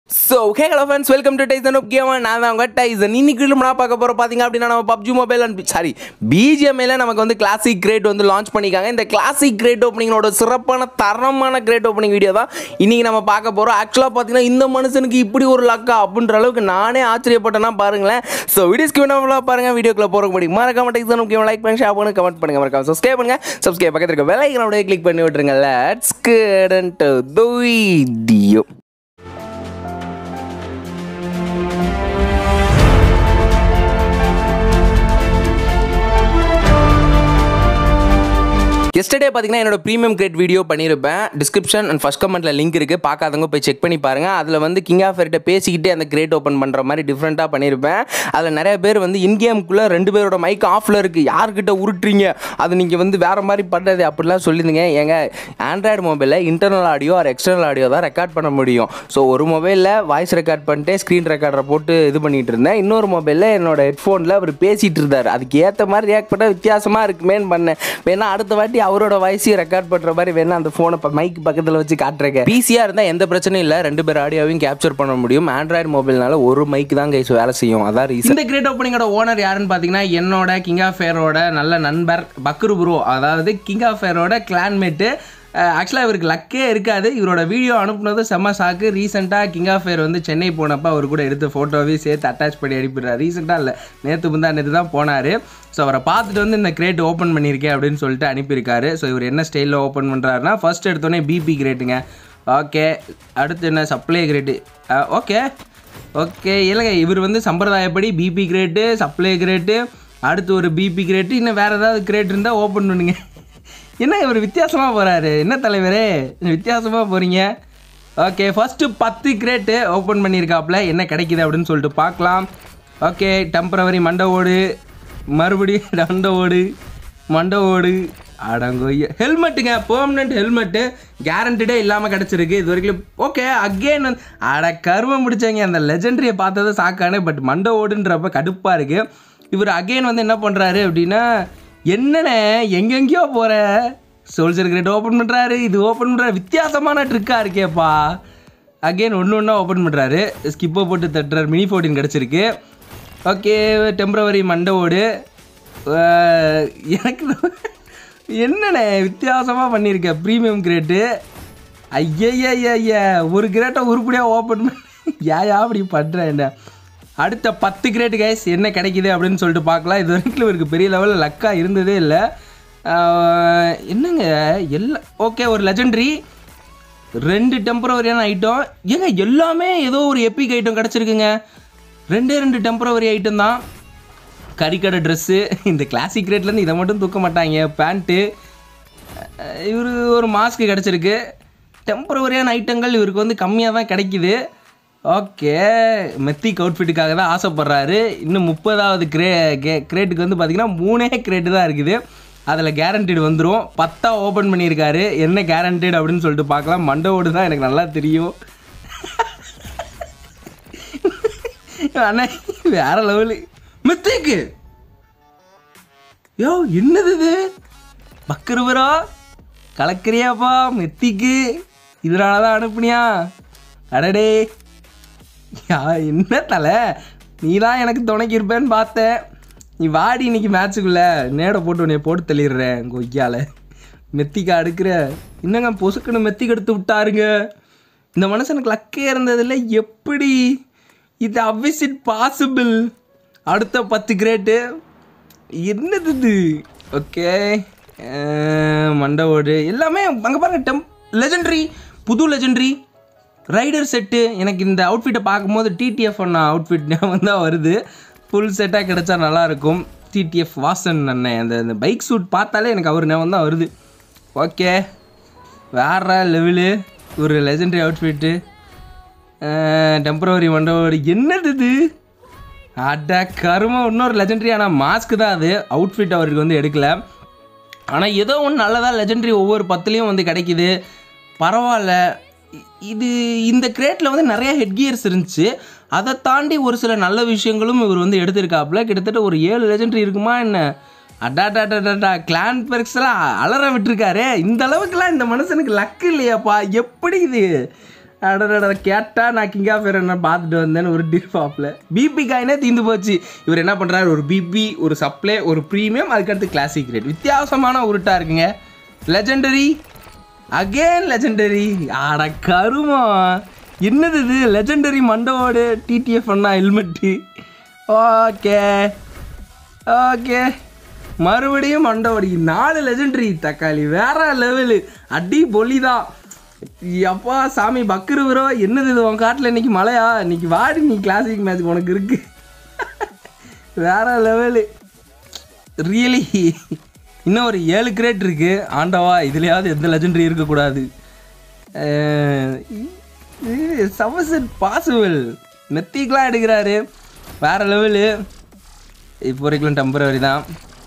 So hey hello friends welcome to Tyson of game நான் தான் உங்கள் டைசன் இன்னைக்கு நம்ம நான் பார்க்க போகிறோம் பார்த்தீங்க அப்படின்னா நம்ம பப்ஜி மொபைல் அண்ட் சாரி பிஜிஎம்ஐல நமக்கு வந்து கிளாசிக் கிரேட் வந்து லான்ச் பண்ணிக்காங்க இந்த கிளாசிக் கிரேட் ஓப்பனிங்கோட சிறப்பான தரமான கிரேட் ஓப்பனிங் வீடியோ தான் இன்னைக்கு நம்ம பார்க்க போகிறோம் ஆக்சுவலாக பார்த்தீங்கன்னா இந்த மனுஷனுக்கு இப்படி ஒரு லக்கா அப்படின்ற அளவுக்கு நானே ஆச்சரியப்பட்டேன்னா பாருங்களேன் ஸோ வீடியோஸ்க்கு வேணா பாருங்க வீடியோக்குள்ள போகிற முடியும் மறக்காம டைசன் ஆஃப் கேம் லைக் பண்ணி ஷேர் பண்ணி கமெண்ட் பண்ணுங்க மறக்காம சப்ஸ்கிரைப் பண்ணுங்க சப்ஸ்கிரைப் பக்கத்தில் இருக்க வெள்ளைக்கனோட கிளிக் பண்ணி விட்டுருங்க let's get into the video yesterday பார்த்தீங்கன்னா என்னோட ப்ரீமியம் கிரேட் வீடியோ பண்ணியிருப்பேன் டிஸ்கிரிப்ஷன் அண்ட் ஃபஸ்ட் கமெண்ட்டில் லிங்க் இருக்குது பார்க்காதவங்க போய் செக் பண்ணி பாருங்கள் அதில் வந்து கிங் ஆஃப் ஃபேர்கிட்ட பேசிக்கிட்டே அந்த கிரேட் ஓப்பன் பண்ணுற மாதிரி டிஃப்ரெண்ட்டாக பண்ணியிருப்பேன் அதில் நிறைய பேர் வந்து இன்கேமுக்குள்ளே ரெண்டு பேரோட மைக் ஆஃபில் இருக்குது யார்கிட்ட உருட்டுறீங்க அது நீங்கள் வந்து வேறு மாதிரி பண்ணுறது அப்படிலாம் சொல்லியிருந்தீங்க ஏங்க ஆண்ட்ராய்டு மொபைலில் internal audio or external audio தான் ரெக்கார்ட் பண்ண முடியும் ஸோ ஒரு மொபைலில் வாய்ஸ் ரெக்கார்ட் பண்ணிட்டு ஸ்க்ரீன் ரெக்கார்டரை போட்டு இது பண்ணிட்டு இருந்தேன் இன்னொரு மொபைலில் என்னோட ஹெட்ஃபோனில் அவர் பேசிகிட்டு இருந்தார் அதுக்கு ஏற்ற மாதிரி ரியாக்ட் பண்ண வித்தியாசமாக இருக்குமேன்னு பண்ணேன் வேணா அடுத்த வாட்டி அவரோட வாய்ஸையும் ரெக்கார்ட் பண்ணுற மாதிரி வேணா அந்த ஃபோனை மைக் பக்கத்தில் வச்சு காட்டுறேன் பிசியாக இருந்தால் எந்த பிரச்சனையும் இல்லை ரெண்டு பேர் ஆடியோவையும் கேப்சர் பண்ண முடியும் ஆண்ட்ராய்டு மொபைல்னால ஒரு மைக் தான் கைஸ் வேலை செய்யும் அதான் ரீசன் இந்த கிரேட் ஓப்பனிங்கோட ஓனர் யாருன்னு பார்த்தீங்கன்னா என்னோட கிங் ஆஃப் ஃபேரோட நல்ல நண்பர் பக்ரு ப்ரோ அதாவது கிங் ஆஃப் ஃபேரோட கிளான்மேட்டு ஆக்சுவலாக இவருக்கு லக்கே இருக்காது இவரோட வீடியோ அனுப்புனது செம்ம சாக்கு ரீசெண்டாக கிங் ஆஃப் ஃபேர் வந்து சென்னை போனப்போ அவர் கூட எடுத்த ஃபோட்டோவையும் சேர்த்து அட்டாச் பண்ணி அனுப்பிடுறாரு ரீசெண்டாக இல்லை நேற்று முந்தா நேற்று தான் போனார் ஸோ அவரை பார்த்துட்டு வந்து இந்த கிரேட் ஓப்பன் பண்ணியிருக்கேன் அப்படின்னு சொல்லிட்டு அனுப்பியிருக்காரு ஸோ இவர் என்ன ஸ்டைலில் ஓப்பன் பண்ணுறாருனா ஃபர்ஸ்ட் எடுத்தோடனே பிபி கிரேட்டுங்க ஓகே அடுத்து என்ன சப்ளை கிரேட்டு ஓகே ஓகே இல்லைங்க இவர் வந்து சம்பிரதாயப்படி பிபி கிரேட்டு சப்ளை கிரேட்டு அடுத்து ஒரு பிபி கிரேட்டு இன்னும் வேறு ஏதாவது கிரேட் இருந்தால் ஓப்பன் பண்ணுங்க என்ன இவர் வித்தியாசமாக போகிறாரு என்ன தலைவரே வித்தியாசமாக போகிறீங்க ஓகே ஃபஸ்ட்டு பத்து கிரேட்டு ஓப்பன் பண்ணியிருக்காப்புல என்ன கிடைக்குது அப்படின்னு சொல்லிட்டு பார்க்கலாம் ஓகே டெம்பரவரி மண்டை ஓடு மறுபடியும் மண்டை ஓடு மண்டை ஓடு அடங்கொய்ய ஹெல்மெட்டுங்க பெர்மனெண்ட் ஹெல்மெட்டு கேரண்டடே இல்லாமல் கிடச்சிருக்கு இது வரைக்கும் ஓகே அகெயின் அட கருமம் முடிச்சவங்க அந்த லெஜெண்டரியை பார்த்தது சாக்கானே பட் மண்டை ஓடுன்றப்ப கடுப்பாக இருக்குது இவர் அகெயின் வந்து என்ன பண்ணுறாரு அப்படின்னா என்னண்ணே எங்கெங்கேயோ போகிற சோல்ஜர் கிரேட் ஓப்பன் பண்ணுறாரு இது ஓப்பன் பண்ணுறாரு வித்தியாசமான ட்ரிக்காக இருக்கேப்பா அகெயின் ஒன்று ஒன்றா ஓப்பன் பண்ணுறாரு ஸ்கிப்பை போட்டு தட்டுறாரு மினி ஃபோர்டின் கிடச்சிருக்கு ஓகே டெம்பரவரி மண்டவோடு எனக்கு என்னண்ணே வித்தியாசமாக பண்ணியிருக்க ப்ரீமியம் கிரேட்டு ஐயய்யா ஒரு கிரேட்டை உருப்படியாக ஓப்பன் பண்ணி ஏன் அப்படி பண்ணுறேன் என்ன அடுத்த பத்து கிரேட் கைஸ் என்ன கிடைக்குது அப்படின்னு சொல்லிட்டு பார்க்கலாம் இது வரைக்கும் இவருக்கு பெரிய லெவலில் லக்காக இருந்ததே இல்லை என்னங்க எல்லா ஓகே ஒரு லெஜெண்டரி ரெண்டு டெம்பரவரியான ஐட்டம் ஏங்க எல்லாமே ஏதோ ஒரு எப்பிக் ஐட்டம் கிடச்சிருக்குங்க ரெண்டே ரெண்டு டெம்பரவரி ஐட்டம் தான் கறிக்கடை ட்ரெஸ்ஸு இந்த கிளாசிக் ரேட்லேருந்து இதை மட்டும் தூக்க மாட்டாங்க பேண்ட்டு இவர் ஒரு மாஸ்க்கு கிடச்சிருக்கு டெம்பரவரியான ஐட்டங்கள் இவருக்கு வந்து கம்மியாக தான் கிடைக்குது ஓகே மெத்திக் அவுட்ஃபிட்டுக்காக தான் ஆசைப்பட்றாரு இன்னும் முப்பதாவது கிரே கே கிரேட்டுக்கு வந்து பார்த்திங்கன்னா மூணே கிரேட்டு தான் இருக்குது அதில் கேரண்டீடு வந்துடும் பத்தா ஓப்பன் பண்ணியிருக்காரு என்ன கேரண்டீடு அப்படின்னு சொல்லிட்டு பார்க்கலாம் மண்டவோடு தான் எனக்கு நல்லா தெரியும் அண்ணா வேற லெவலு மெத்திக்கு யோ என்னது இது பக்கருவரா கலக்கிறியாப்பா மெத்திக்கு இதனால தான் அனுப்புனியா அடடே யா என்ன தலை நீ தான் எனக்கு துணைக்கு இருப்பேன்னு பார்த்தேன் நீ வாடி இன்னைக்கு மேட்ச்சுக்குள்ள நேட போட்டு உன்னை போட்டு தள்ளிடுறேன் கொய்யால மெத்திக்கா அடுக்கிற என்னங்க பொசுக்குன்னு மெத்திக்கு எடுத்து விட்டாருங்க இந்த மனுஷனுக்கு லக்கே இருந்ததில்ல எப்படி இது அவ்விஸ் இட் பாசிபிள் அடுத்த பத்து கிரேட்டு என்னது இது ஓகே மண்டவோடு எல்லாமே அங்கே பாருங்க டெம் லெஜெண்டரி புது லெஜெண்டரி ரைடர் செட்டு எனக்கு இந்த அவுட்ஃபிட்டை பார்க்கும்போது டிடிஎஃப் அண்ணா அவுட்ஃபிட் வந்து வருது ஃபுல் செட்டாக கிடச்சா நல்லாயிருக்கும் டிடிஎஃப் வாசன் அண்ணன் அந்த அந்த பைக் சூட் பார்த்தாலே எனக்கு அவர் ஞாபகம் தான் வருது ஓகே வேற லெவலு ஒரு லெஜெண்டரி அவுட்ஃபிட்டு டெம்பரவரி மண்டபோடு என்னது இது அட கருமம் இன்னொரு லெஜெண்டரி ஆனால் மாஸ்க் தான் அது அவுட்ஃபிட் அவருக்கு வந்து எடுக்கல ஆனால் ஏதோ ஒன்று நல்லதாக லெஜெண்டரி ஒவ்வொரு பத்துலேயும் வந்து கிடைக்குது பரவாயில்ல இது இந்த கிரேட்டில் வந்து நிறைய ஹெட் கியர்ஸ் இருந்துச்சு அதை தாண்டி ஒரு சில நல்ல விஷயங்களும் இவர் வந்து எடுத்திருக்காப்புல கிட்டத்தட்ட ஒரு ஏழு லெஜெண்டரி இருக்குமா என்ன அடாடாடாடாடா கிளான் பெர்க்ஸ்லாம் அலற விட்டுருக்காரு இந்த அளவுக்குலாம் இந்த மனுஷனுக்கு லக்கு இல்லையாப்பா எப்படி இது அடடட கேட்டால் நான் கிங் ஆஃப் என்ன பார்த்துட்டு வந்தேன்னு ஒரு டிஃபாப்பில் பிபி காயினே தீந்து போச்சு இவர் என்ன பண்ணுறாரு ஒரு பிபி ஒரு சப்ளை ஒரு ப்ரீமியம் அதுக்கடுத்து கிளாசிக் ரேட் வித்தியாசமான உருட்டாக இருக்குங்க லெஜெண்டரி அகேன் லெஜெண்டரி ஆட கருமா என்னது இது லெஜெண்டரி மண்டவோடு டிடிஎஃப் அண்ணா ஹெல்மெட்டு ஓகே ஓகே மறுபடியும் மண்டவடி நாலு லெஜெண்டரி தக்காளி வேற லெவலு அடி பொலி தான் அப்பா சாமி பக்ரு ப்ரோ என்னது இது உன் காட்டில் இன்னைக்கு மழையா இன்னைக்கு வாடி நீ கிளாசிக் மேட்ச் உனக்கு இருக்கு வேற லெவலு ரியலி இன்னும் ஒரு ஏழு கிரேட் இருக்கு ஆண்டவா இதுலயாவது எந்த லெஜெண்டரி இருக்கக்கூடாது சமஸ் இட் பாசிபிள் மெத்திக்கெலாம் எடுக்கிறாரு வேற லெவலு இப்போ வரைக்கும் டெம்பரவரி தான்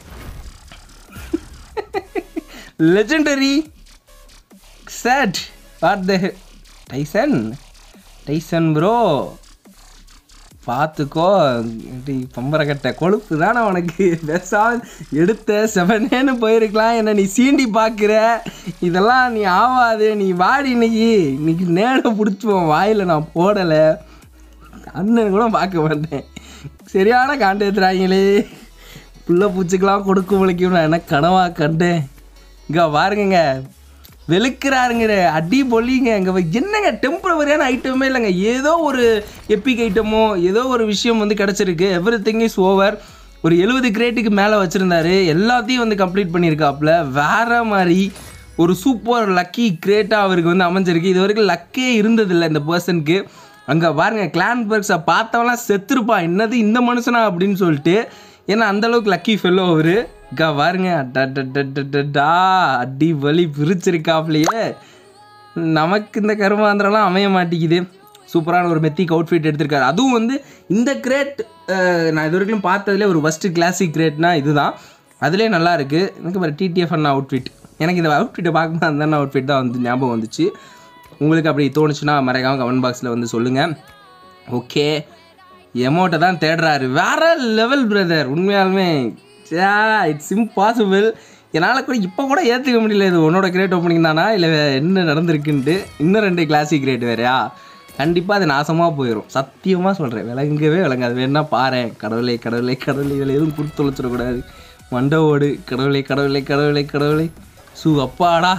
legendary set what the Tyson Tyson bro பார்த்துக்கோ இப்படி பம்பரக்கட்டை கொழுப்பு தானே உனக்கு பெருசாக எடுத்த செவனேன்னு போயிருக்கலாம் என்னை நீ சீண்டி பார்க்குற இதெல்லாம் நீ ஆவாது நீ வாடி இன்னைக்கு இன்னைக்கு நேட பிடிச்சுவோம் வாயில் நான் போடலை அண்ணன் கூட பார்க்க மாட்டேன் சரியான காண்டு ஏற்றுறாங்களே புள்ள பூச்சிக்கெல்லாம் கொடுக்க முளைக்கும் நான் என்ன கனவா கண்டேன் இங்கே பாருங்கங்க வெளுக்கிறாருங்க அடி பொலிங்க இங்கே என்னங்க டெம்பரவரியான ஐட்டமே இல்லைங்க ஏதோ ஒரு எப்பிக் ஐட்டமோ ஏதோ ஒரு விஷயம் வந்து கிடச்சிருக்கு எவ்ரி திங் இஸ் ஓவர் ஒரு எழுபது கிரேட்டுக்கு மேலே வச்சுருந்தாரு எல்லாத்தையும் வந்து கம்ப்ளீட் பண்ணியிருக்காப்புல வேற மாதிரி ஒரு சூப்பர் லக்கி கிரேட்டாக அவருக்கு வந்து அமைஞ்சிருக்கு இது வரைக்கும் லக்கே இருந்ததில்லை இந்த பர்சனுக்கு அங்கே பாருங்க கிளான் பர்க்ஸை பார்த்தவன்லாம் செத்துருப்பான் என்னது இந்த மனுஷனா அப்படின்னு சொல்லிட்டு ஏன்னா அந்தளவுக்கு லக்கி ஃபெல்லோ அவரு இக்கா பாருங்க டா அடி வலி பிரிச்சிருக்காப்லையே நமக்கு இந்த கருமாந்திரம்லாம் அமைய மாட்டேங்குது சூப்பரான ஒரு மெத்திக் அவுட்ஃபிட் எடுத்திருக்காரு அதுவும் வந்து இந்த கிரேட் நான் இது வரைக்கும் பார்த்ததுலேயே ஒரு ஃபஸ்ட்டு கிளாசிக் கிரேட்னா இதுதான் அதுலேயே நல்லா இருக்குது எனக்கு ஒரு டிடிஎஃப் அண்ணா அவுட்ஃபிட் எனக்கு இந்த அவுட்ஃபிட்டை பார்க்கும்போது அந்த அண்ணா அவுட்ஃபிட் தான் வந்து ஞாபகம் வந்துச்சு உங்களுக்கு அப்படி தோணுச்சுன்னா மறக்காமல் கமெண்ட் பாக்ஸில் வந்து சொல்லுங்கள் ஓகே எமௌண்ட்டை தான் தேடுறாரு வேற லெவல் பிரதர் உண்மையாலுமே இட்ஸ் இம்பாசிபிள் என்னால் கூட இப்போ கூட ஏற்றுக்க முடியல இது உன்னோட கிரேட் ஓப்பனிங் தானா இல்லை என்ன நடந்திருக்குன்ட்டு இன்னும் ரெண்டு கிளாசிக் கிரேட் வேறையா கண்டிப்பாக அது நாசமாக போயிடும் சத்தியமாக சொல்கிறேன் விளங்கவே விளங்காது வேணா பாரு கடவுளே கடவுளே கடவுளே இதில் எதுவும் கொடுத்து தொலைச்சிடக்கூடாது மண்டவோடு கடவுளே கடவுளே கடவுளே கடவுளே சூ அப்பாடா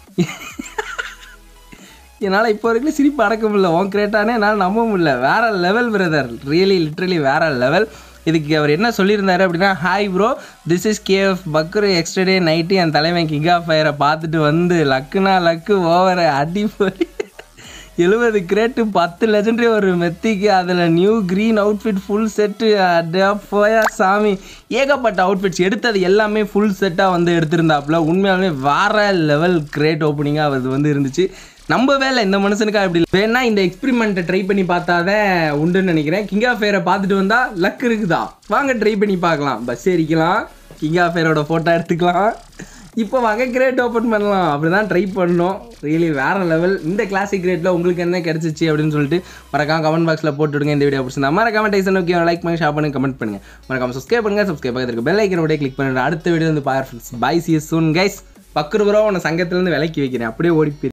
என்னால் இப்போ வரைக்கும் சிரிப்பு அடக்க முடியல உன் கிரேட்டானே என்னால் நம்ப முடியல வேற லெவல் பிரதர் ரியலி லிட்ரலி வேற லெவல் இதுக்கு அவர் என்ன சொல்லியிருந்தாரு அப்படின்னா hi bro this is KF Bakru yesterday night என் தலைவன் கிங் ஆஃப் ஃபயரை பார்த்துட்டு வந்து லக்குனா லக்கு ஓவர அடி போய் எழுபது கிரேட்டு பத்து லெஜெண்டரி ஒரு மெத்திக்கு அதில் new green outfit full set அடா போயா சாமி ஏகப்பட்ட அவுட்ஃபிட்ஸ் எடுத்தது எல்லாமே ஃபுல் செட்டாக வந்து எடுத்திருந்தாப்புல உண்மையாலுமே வேற லெவல் கிரேட் ஓப்பனிங்காக அது வந்து இருந்துச்சு நம்பவே இல்லை இந்த மனுஷனுக்கா இப்படி வேணா இந்த எக்ஸ்பெரிமெண்ட்டை ட்ரை பண்ணி பார்த்தாதான் உண்டுன்னு நினைக்கிறேன் கிங் ஆஃப் ஃபேரை பார்த்துட்டு வந்தா லக் இருக்குதா வாங்க ட்ரை பண்ணி பார்க்கலாம் பஸ் ஏறிக்கலாம் கிங் ஆஃப் ஃபேரோட ஃபோட்டோ எடுத்துக்கலாம் இப்போ வாங்க கிரேட் ஓப்பன் பண்ணலாம் அப்படி தான் ட்ரை பண்ணோம் ரியலி வேற லெவல் இந்த கிளாசிக் கிரேட்டில் உங்களுக்கு என்ன கிடச்சிச்சு அப்படின்னு சொல்லிட்டு மறக்காம கமெண்ட் பாக்ஸில் போட்டுவிடுங்க இந்த வீடியோ பிடிச்சிருந்தா மறக்காம டைசன் ஓகே லைக் பண்ணி ஷேர் பண்ணி கமெண்ட் பண்ணுங்க மறக்காம சப்ஸ்கிரைப் பண்ணுங்க சப்ஸ்கிரைப் பக்கத்துக்கு பெல் ஐக்கன் உடைய கிளிக் பண்ணுங்க அடுத்த வீடியோ வந்து பாயர் friends bye see soon guys Bakru bro உன்னை சங்கத்துலேருந்து விலைக்கு வைக்கிறேன் அப்படியே ஓடி போயிரு.